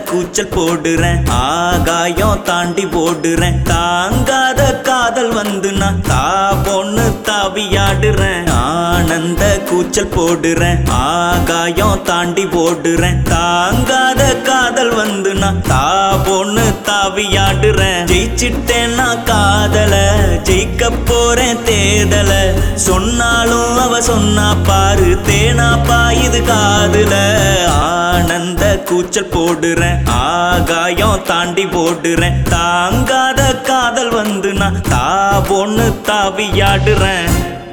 கூச்சல் போடுறேன் ஆகாயம் தாண்டி ஓடுறேன் தாங்காத காதல் வந்து நான் தா பொண்ணு தாவியாடுறேன் ஆனந்த கூச்சல் போடுறேன் ஆகாயம் தாண்டி ஓடுறேன் தாங்காத காதல் வந்து நான் தா பொண்ணு தாவியாடுறேன் ஜெயிச்சிட்டேன் நான் காதல ஜெயிக்க போறேன் தேதல சொன்னாலும் அவ சொன்னா பாரு தேனா பாயுது காதுல ஆனந்த கூச்சல் போடுறேன் ஆகாயம் தாண்டி போடுறேன் தாங்காத காதல் வந்து நான் தா பொண்ணு தாவியாடுறேன்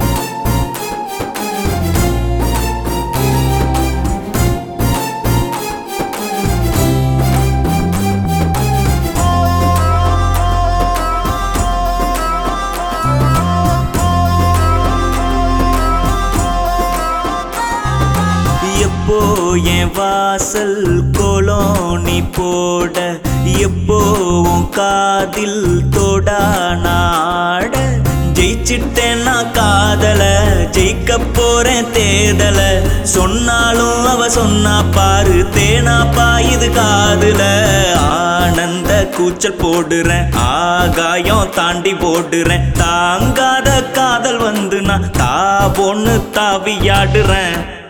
எப்போ என் வாசல் கோலோனி போட எப்போ உன் காதில் தோடா நாட ஜெயிச்சிட்டேன் நான் காதல ஜெயிக்க போறேன் தேதல சொன்னாலும் அவ சொன்னா பாரு தேனா பாயுது காதுல ஆனந்த கூச்சல் போடுறேன் ஆகாயம் தாண்டி போடுறேன் தாங்காத காதல் வந்து நான் தா பொண்ணு தாவியாடுறேன்